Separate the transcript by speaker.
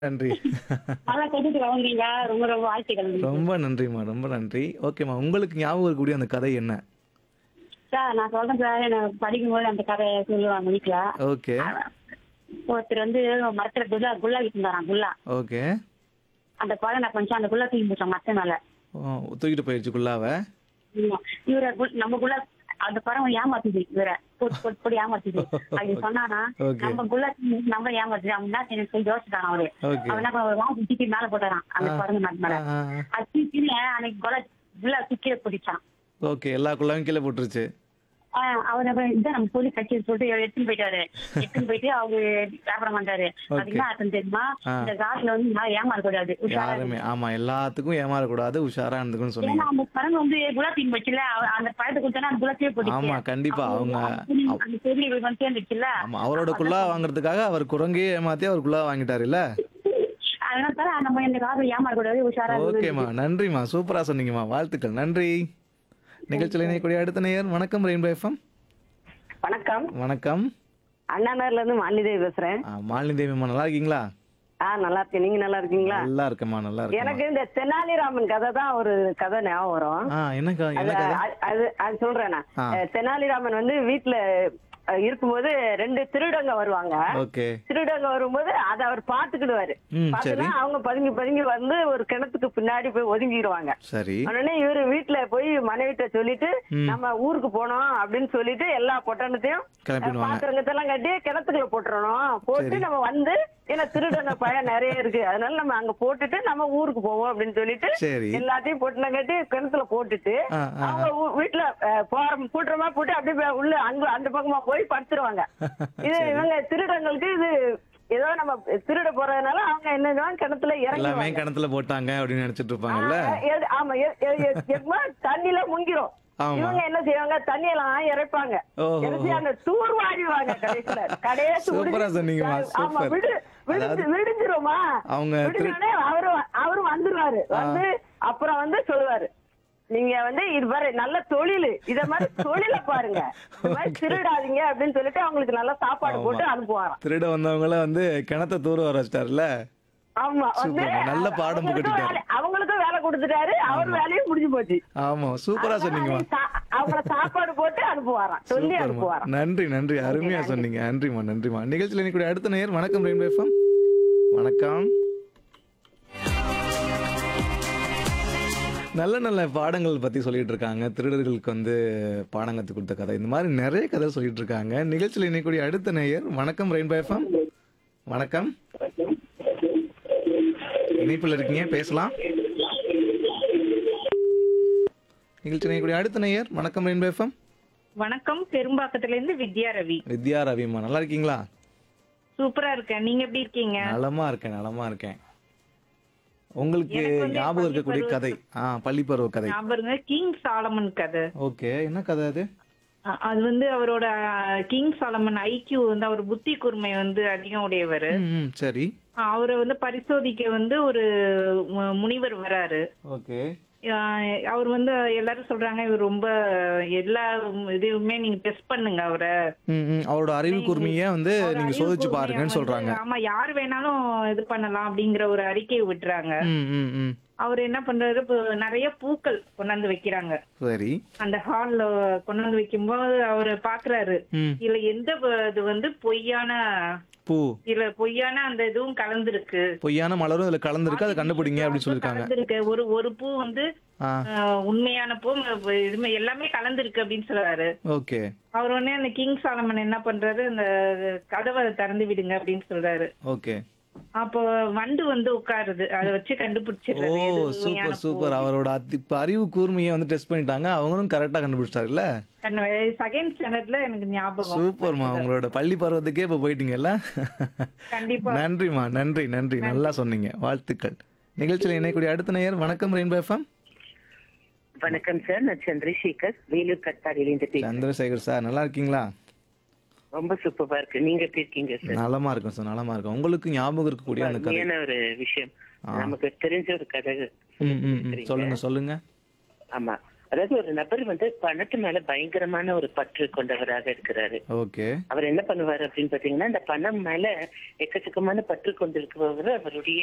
Speaker 1: நன்றி
Speaker 2: நல்லா கட்டிட்டு வாங்குறீங்க ரொம்ப ரொம்ப வாழ்த்துக்கள்
Speaker 1: ரொம்ப நன்றிம்மா ரொம்ப நன்றி ஓகேம்மா உங்களுக்கு ஞாபகம் இருக்கக்கூடிய அந்த கதை என்ன
Speaker 2: சார் நான் சொல்றேன் சார் எனக்கு படிக்கும்போது அந்த கதையை சொல்லுவாங்க வீட்டுல
Speaker 1: ஓகே
Speaker 2: ஒருத்தர் வந்து மரத்துல குல்லா குல்லா விட்டுருந்தாராம் குல்லா
Speaker 1: ஓகே
Speaker 2: அந்த குழந்தை என்ன பண்ணுச்சு அந்த குல்லா தூக்கி போச்சான் மரத்து மேல
Speaker 1: ஓ, தூக்கிட்டு போயிடுச்சு குள்ளாவ
Speaker 2: ஆமா. இவர குல்- நம்ம குல்லா அந்த படம் ஏமாத்துது இவர போட்டு போட்டு போட்டு ஏமாத்துது அப்படி சொன்னானா
Speaker 1: Okay.
Speaker 2: நம்ம குல்லா நம்ம ஏமாத்துது அவன் என்ன எனக்கு சொல்லி யோசிச்சான் அவரு
Speaker 1: Okay.
Speaker 2: அவன் என்ன பண்ண வாங்கி தூக்கி மேல போட்டாரான் அந்த குழந்தை மரத்து மேல
Speaker 1: ஆ, ஆ, ஆ.
Speaker 2: அது தூக்கி அன்னைக்கு குல்லா குல்லா தூக்கி பிடிச்சான்
Speaker 1: ஓகே எல்லா குள்ளாவும் கீழே போட்டுருச்சு
Speaker 2: ஆஹ் அவர் அப்புறம் இதான் நம்ம சொல்லி கட்சி சொல்லிட்டு எடுத்துன்னு போயிட்டாரு எடுத்துன்னு போயிட்டு அவரு வியாபாரம் பண்றாரு அது என்ன அர்த்தம் தெரியுமா
Speaker 1: ஆ.
Speaker 2: இந்த காசுல வந்து நான் ஏமாறக்கூடாது உஷாரா
Speaker 1: யாருமே ஆமா எல்லாத்துக்கும் ஏமாறக்கூடாது உஷாரா இருந்துக்குன்னு சொன்னீங்க
Speaker 2: ஏன்னா அந்த பழங்க வந்து குலாத்தீன் வச்சுல அவ- அந்த பழத்தை கொடுத்தா அந்த குலத்தையே போட்டு
Speaker 1: ஆமா கண்டிப்பா அவங்க
Speaker 2: அந்த செய்தி வந்து சேர்ந்துச்சுல்ல
Speaker 1: ஆமா அவரோட குள்ளா வாங்குறதுக்காக அவர் குரங்கே ஏமாத்தி அவர் குள்ளா வாங்கிட்டாருல்ல
Speaker 2: அதனால தான் நம்ம இந்த காசு ஏமாறக்கூடாது உஷாரா இருக்கணும்.
Speaker 1: ஓகேம்மா நன்றிம்மா சூப்பரா சொன்னீங்கம்மா வாழ்த்துக்கள் நன்றி நிகழ்ச்சியில் இணையக்கூடிய அடுத்த நேயர் வணக்கம் ரெயின்போ எஃப்எம்
Speaker 3: வணக்கம்
Speaker 1: வணக்கம்
Speaker 3: அண்ணாநகர்ல இருந்து மாலிதேவி பேசுறேன்
Speaker 1: ஆ, மாலினி தேவிம்மா நல்லா இருக்கீங்களா
Speaker 3: ஆ நல்லா இருக்கேன் நீங்க நல்லா இருக்கீங்களா
Speaker 1: நல்லா இருக்கேம்மா நல்லா இருக்கேன்
Speaker 3: எனக்கு இந்த தெனாலிராமன் கதை தான் ஒரு கதை ஞாபகம் வரும்
Speaker 1: ஆ என்ன க- என்ன
Speaker 3: அது
Speaker 1: கதை
Speaker 3: அது- அது அது சொல்றேன் நான்
Speaker 1: ஆ.
Speaker 3: அஹ், தெனாலிராமன் வந்து வீட்டுல அஹ், இருக்கும்போது ரெண்டு திருடங்க வருவாங்க
Speaker 1: ஓகே
Speaker 3: திருடங்க வரும்போது அதை அவர் பாத்துக்கிடுவாரு
Speaker 1: ம் சரி
Speaker 3: பாத்துனா அவங்க பதுங்கி பதுங்கி வந்து ஒரு கிணத்துக்கு பின்னாடி போய் ஒதுங்கிடுவாங்க
Speaker 1: சரி
Speaker 3: உடனே இவரு வீட்டுல போய் மனைவிட்ட சொல்லிட்டு
Speaker 1: ம்.
Speaker 3: நம்ம ஊருக்கு போனோம் அப்படின்னு சொல்லிட்டு எல்லா பொட்டணத்தையும்
Speaker 1: கிளப்பிடுவாங்க
Speaker 3: பாத்திரங்கத்தெல்லாம் கட்டி கிணத்துக்குள்ள போட்டுறணும் போட்டு
Speaker 1: சரி.
Speaker 3: நம்ம வந்து ஏன்னா திருடன பயம் நிறைய இருக்கு அதனால நம்ம அங்க போட்டுட்டு நம்ம ஊருக்கு போவோம் அப்படின்னு சொல்லிட்டு
Speaker 1: சரி
Speaker 3: எல்லாத்தையும் பொட்டணம் கட்டி கிணத்துல போட்டுட்டு
Speaker 1: ஆ, ஆ,
Speaker 3: அவங்க ஊ- வீட்டுல அஹ், போற பூட்டுறமா போட்டு அப்படியே போய் உள்ள அங்க அந்த பக்கமா போய் படுத்துருவாங்க இது இவங்க திருடங்களுக்கு இது ஏதோ நம்ம திருட போறதுனால அவங்க என்ன செய்வாங்க, கிணத்துல
Speaker 1: எல்லாமே
Speaker 3: இறங்கி
Speaker 1: கிணத்துல போட்டாங்க அப்படின்னு நினைச்சிட்டு இருப்பாங்கல்ல
Speaker 3: ஆமா எ- எ- எ- எப்பமா தண்ணில முங்கிரும்
Speaker 1: ஆமா.
Speaker 3: இவங்க என்ன செய்வாங்க தண்ணியெல்லாம் இறைப்பாங்க
Speaker 1: ஓஹோ.
Speaker 3: இறைச்சி அந்த தூர் வாடிடுவாங்க கடைசியில கடைசி
Speaker 1: சூப்பரா சொன்னீங்கம்மா,
Speaker 3: ஆமா
Speaker 1: சூப்பர்.
Speaker 3: விடு விடிஞ்சு
Speaker 1: அதாவது
Speaker 3: விடிஞ்சிருமா
Speaker 1: அவங்க திரு-
Speaker 3: விடிஞ்சோடனே அவரு அவரு வந்துருவாரு வந்து அப்புறம் வந்து சொல்லுவாரு நீங்க வந்து இது பாரு நல்ல தொழில் இத மாதிரி தொழில பாருங்க இந்த மாதிரி திருடாதீங்க அப்படின்னு சொல்லிட்டு அவங்களுக்கு நல்ல சாப்பாடு
Speaker 1: ஆமா.
Speaker 3: போட்டு அனுப்புவாராம்
Speaker 1: திருட வந்தவங்கள வந்து கிணத்த தூர வர வச்சிட்டாருல்ல
Speaker 3: ஆமா வந்து
Speaker 1: சூப்பர். நல்ல பாடம்
Speaker 3: அவங்களுக்கும்
Speaker 1: புகட்டிட்டாரு.
Speaker 3: வேலை- அவங்களுக்கும் வேலை கொடுத்துட்டாரு அவர் வேலையும் முடிஞ்சு போச்சு
Speaker 1: ஆமா சூப்பரா சொன்னீங்கம்மா
Speaker 3: சா- அவங்கள சாப்பாடு போட்டு அனுப்புவாராம் சொல்லி
Speaker 1: சூப்பர்மா
Speaker 3: அனுப்புவாராம்
Speaker 1: நன்றி நன்றி அருமையா சொன்னீங்க நன்றிம்மா நன்றிம்மா நிகழ்ச்சியில் இணைக்கூடிய அடுத்த நேயர் வணக்கம் ரெயின்போ எஃப்எம் வணக்கம் நல்ல நல்ல பாடங்கள் பத்தி சொல்லிட்டு இருக்காங்க திருடர்களுக்கு வந்து பாடம் கத்து கொடுத்த கதை இந்த மாதிரி நிறைய கதை சொல்லிட்டு இருக்காங்க நிகழ்ச்சியில் இணைக்கூடிய அடுத்த நேயர் வணக்கம் ரெயின்போ எஃப்எம் வணக்கம் இணைப்பில் இருக்கீங்க பேசலாம் நிகழ்ச்சி இணைக்கூடிய அடுத்த நேயர் வணக்கம் ரெயின்போ எஃப்எம்
Speaker 4: வணக்கம் பெரும்பாக்கத்துல இருந்து வித்யா ரவி
Speaker 1: வித்யா ரவிமா நல்லா இருக்கீங்களா
Speaker 4: சூப்பரா இருக்கேன் நீங்க எப்படி இருக்கீங்க
Speaker 1: நலமா இருக்கேன் நலமா இருக்கேன் உங்களுக்கு
Speaker 4: எனக்கு வந்து
Speaker 1: ஞாபகம் இருக்கக்கூடிய
Speaker 4: பள்ளி
Speaker 1: கதை ஆ பள்ளி பருவ கதை
Speaker 4: ஞாபகம் கிங் சாலமன் கதை
Speaker 1: ஓகே என்ன கதை அது
Speaker 4: அ- அது வந்து அவரோட கிங் சாலமன் ஐக்கியூ வந்து அவர் புத்தி கூர்மை வந்து அதிகம் உடையவர்
Speaker 1: ம், ம், சரி
Speaker 4: அவரை வந்து பரிசோதிக்க வந்து ஒரு மு- முனிவர் வராரு
Speaker 1: ஓகே
Speaker 4: அஹ் அவர் வந்து எல்லாரும் சொல்றாங்க இவர் ரொம்ப எல்லா இதுவுமே நீங்க டெஸ்ட் பண்ணுங்க அவரை
Speaker 1: ம், ம், அவரோட அறிவு கூர்மையை வந்து
Speaker 4: அவர்
Speaker 1: நீங்க
Speaker 4: அறிவு
Speaker 1: சோதிச்சு
Speaker 4: கூர்மையை
Speaker 1: பாருங்கன்னு
Speaker 4: வந்து,
Speaker 1: சொல்றாங்க
Speaker 4: ஆமா யார் வேணாலும் இது பண்ணலாம் அப்படிங்கிற ஒரு அறிக்கையை விட்டுறாங்க
Speaker 1: ம், ம், ம்.
Speaker 4: அவர் என்ன பண்றாரு இப்போ நிறைய பூக்கள் கொண்டாந்து வைக்கிறாங்க
Speaker 1: சரி
Speaker 4: அந்த ஹால்ல கொண்டாந்து வைக்கும்போது அவரு பாக்குறாரு
Speaker 1: ம்,
Speaker 4: இதுல எந்த வ- இது வந்து பொய்யான
Speaker 1: பூ
Speaker 4: இதுல பொய்யான அந்த இதுவும் கலந்துருக்கு
Speaker 1: பொய்யான மலரும் இதுல கலந்துருக்கு அதை கண்டுபிடிங்க அப்படின்னு சொல்லியிருக்காங்க
Speaker 4: கலந்துருக்கு ஒரு ஒரு பூ வந்து
Speaker 1: ஆ
Speaker 4: ஆஹ், உண்மையான பூ ம- இதுமே எல்லாமே கலந்துருக்கு அப்படின்னு சொல்றாரு
Speaker 1: ஓகே
Speaker 4: அவர் உடனே அந்த கிங் சாலமன் என்ன பண்றாரு அந்த கதவை திறந்து விடுங்க அப்படின்னு சொல்றாரு
Speaker 1: ஓகே
Speaker 4: அப்போ வண்டு வந்து உட்காருது அதை வச்சு
Speaker 1: ஓ
Speaker 4: கண்டுபிடிச்சிடுறாரு எது உண்மையான
Speaker 1: சூப்பர்
Speaker 4: பூ
Speaker 1: சூப்பர் அவரோட அத்தி- இப்ப அறிவு கூர்மையை வந்து டெஸ்ட் பண்ணிட்டாங்க அவங்களும் கரெக்டா கண்டுபிடிச்சிட்டாருல்ல
Speaker 4: செகண்ட் ஸ்டாண்டர்ட்ல எனக்கு ஞாபகம்
Speaker 1: சூப்பர்மா உங்களோட பள்ளி பருவத்துக்கே இப்ப போயிட்டீங்கல்ல
Speaker 4: கண்டிப்பா
Speaker 1: நன்றிம்மா நன்றி நன்றி நல்லா சொன்னீங்க வாழ்த்துக்கள் நிகழ்ச்சியில் இணையக்கூடிய அடுத்த நேயர் வணக்கம் ரெயின்போ எஃப்எம்
Speaker 5: வணக்கம் சார் நான் சந்திரசேகர் வேலூர் கட்டாரிலிருந்து பேசுறேன்
Speaker 1: சந்திரசேகர் சார் நல்லா இருக்கீங்களா
Speaker 5: ரொம்ப சூப்பரா இருக்கு நீங்க எப்படி இருக்கீங்க சார்
Speaker 1: நலமா இருக்கும் சார் நலமா இருக்கும் உங்களுக்கு ஞாபகம் இருக்கக்கூடிய அந்த கதை
Speaker 5: உண்மையான ஒரு விஷயம்
Speaker 1: ஆ.
Speaker 5: நமக்கு தெரிஞ்ச ஒரு கதை
Speaker 1: ம், ம், ம். சொல்லுங்க சொல்லுங்க
Speaker 5: ஆமா அதாவது ஒரு நபர் வந்து பணத்து மேல பயங்கரமான ஒரு பற்று கொண்டவராக இருக்கிறாரு
Speaker 1: ஓகே
Speaker 5: அவர் என்ன பண்ணுவாரு அப்படின்னு பாத்தீங்கன்னா இந்த பணம் மேல எக்கச்சக்கமான பற்று கொண்டிருப்பவர் அவருடைய